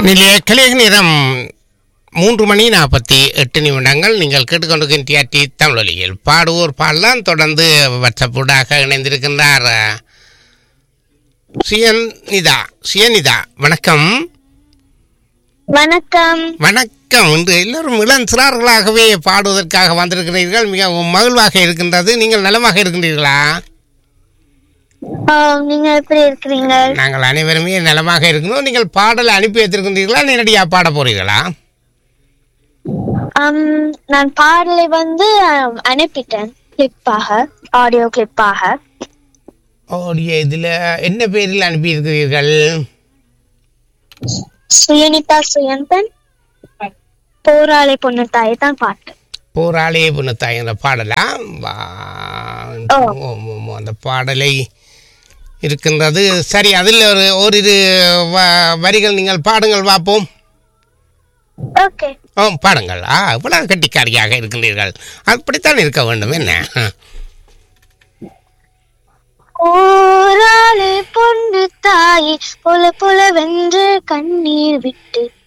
நிலைய கலிக நேரம் மூன்று மணி நாற்பத்தி எட்டு நிமிடங்கள் நீங்கள் கேட்டுக்கொண்டிருக்கின்ற டி தமிழொலியில் பாடுவோர் பாடலாம் தொடர்ந்து வாட்ஸ்அப்பூடாக இணைந்திருக்கின்றார் அஹ், சுயநிதா சுயநிதா வணக்கம் வணக்கம் வணக்கம் இன்று எல்லோரும் இளம் சிறார்களாகவே பாடுவதற்காக வந்திருக்கிறீர்கள் மிகவும் மகிழ்வாக இருக்கின்றது நீங்கள் நலமாக இருக்கின்றீர்களா ஆ, நீங்க எப்படி இருக்கிறீங்க நாங்கள் அனைவருமே நலமாக இருக்கிறோம் நீங்கள் பாடல் அனுப்பி வைத்திருக்கின்றீர்களா நேரடியாக பாட போறீர்களா ஆம், நான் பாடலை வந்து ஆம், அனுப்பிட்டேன் கிளிப்பாக ஆடியோ கிளிப்பாக ஓடிய இதில் என்ன பேரில் அனுப்பியிருக்கிறீர்கள் சுயனிதா சுயந்தன் போராளி பொண்ணு தாய் தான் பாட்டு போராளியே புனத்தாய் என்ற பாடலாம் வா- ஓ. ஓம், ஓம், அந்த பாடலை இருக்கின்றது சரி அதில் ஒரு ஓரிரு வ- வரிகள் நீங்கள் பாடுங்கள் பார்ப்போம் ஓகே ஓ பாடுங்கள் ஆ இவ்வளவு கட்டிக்காரியாக இருக்கின்றீர்கள் அப்படித்தான் இருக்க வேண்டும் என்ன போராளி பொண்ணு தாய் புல புல வென்று கண்ணீர் விட்டு